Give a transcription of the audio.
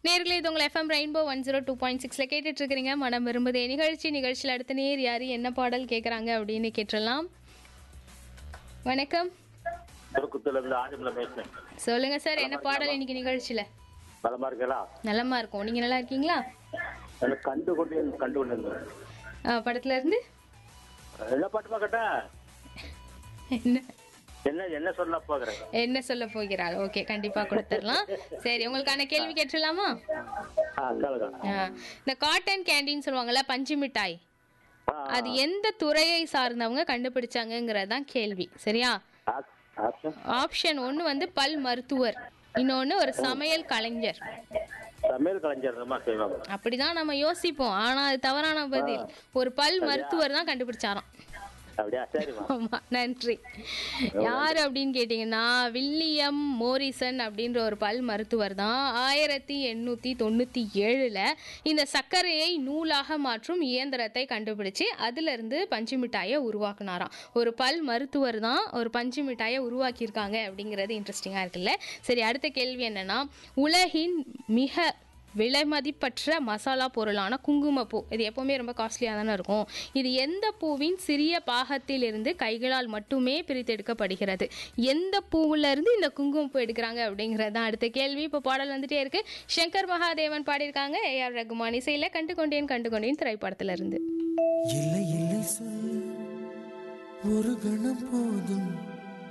நேர்களே இது உங்கள் FM rainbow one zero two point சிக்ஸில் கேட்டுட்டு இருக்கிறீங்க மனம் விரும்புதே நிகழ்ச்சி நிகழ்ச்சியில் அடுத்த நேர் யார் என்ன பாடல் கேட்குறாங்க அப்படின்னு கேட்டுடலாம் வணக்கம் திருக்குத்துல இருந்து ஆதிமலை பேசுறேன் சொல்லுங்க சார் என்ன பாடல் இன்னைக்கு நிகழ்ச்சியில் பலமா இருக்கலா நலமா இருக்கும் நீங்க நல்லா இருக்கீங்களா எனக்கு கண்டு கொண்டு கண்டு கொண்டு இருந்தேன் ஆ, படத்துல இருந்து என்ன பாட்டுமா கேட்டேன் என்ன என்ன என்ன சொல்ல பாக்குறேன் என்ன சொல்ல போகிறாள் ஓகே கண்டிப்பா கொடுத்துடலாம் சரி உங்களுக்கான கேள்வி கேட்டுடலாமா ஆ கேளுங்க ஆ, இந்த காட்டன் கேண்டின்னு சொல்லுவாங்கல்ல பஞ்சு மிட்டாய் ஆ, அது எந்த துறையை சார்ந்தவங்க கண்டுபிடிச்சாங்கங்கிறது தான் கேள்வி சரியா ஆ, ஆப்ஷன் ஆப்ஷன் ஒன்று வந்து பல் மருத்துவர் இன்னொன்று ஒரு சமையல் கலைஞர் சமையல் கலைஞர் தான் செய்வாங்க அப்படிதான் நம்ம யோசிப்போம் ஆனா அது தவறான பதில் ஒரு பல் மருத்துவர் தான் கண்டுபிடிச்சாராம் அப்படியா சரிம்மா ஆமா நன்றி யார் அப்படின்னு கேட்டிங்கன்னா வில்லியம் மோரிசன் அப்படின்ற ஒரு பல் மருத்துவர் தான் ஆயிரத்தி எண்ணூற்றி தொண்ணூற்றி ஏழில் இந்த சர்க்கரையை நூலாக மாற்றும் இயந்திரத்தை கண்டுபிடிச்சு அதிலிருந்து பஞ்சு மிட்டாயை உருவாக்குனாராம் ஒரு பல் மருத்துவர் தான் ஒரு பஞ்சு மிட்டாயை உருவாக்கியிருக்காங்க அப்படிங்கிறது இன்ட்ரெஸ்டிங்காக இருக்குல்ல சரி அடுத்த கேள்வி என்னன்னா உலகின் மிக விலைமதிப்பற்ற மசாலா பொருளான குங்குமப்பூ இது எப்போவுமே ரொம்ப காஸ்ட்லியாக தானே இருக்கும் இது எந்த பூவின் சிறிய பாகத்திலிருந்து கைகளால் மட்டுமே பிரித்தெடுக்கப்படுகிறது எந்த பூவுல இருந்து இந்த குங்குமப்பூ எடுக்கிறாங்க அப்படிங்கிறது தான் அடுத்த கேள்வி இப்போ பாடல் வந்துட்டே இருக்கு சங்கர் மகாதேவன் பாடியிருக்காங்க ஏஆர் ரகுமான் இசையில் கண்டு கொண்டேன் கண்டு கொண்டேன் திரைப்படத்துல இருந்து இல்லை இல்லை சொல் ஒரு கணம் போதும்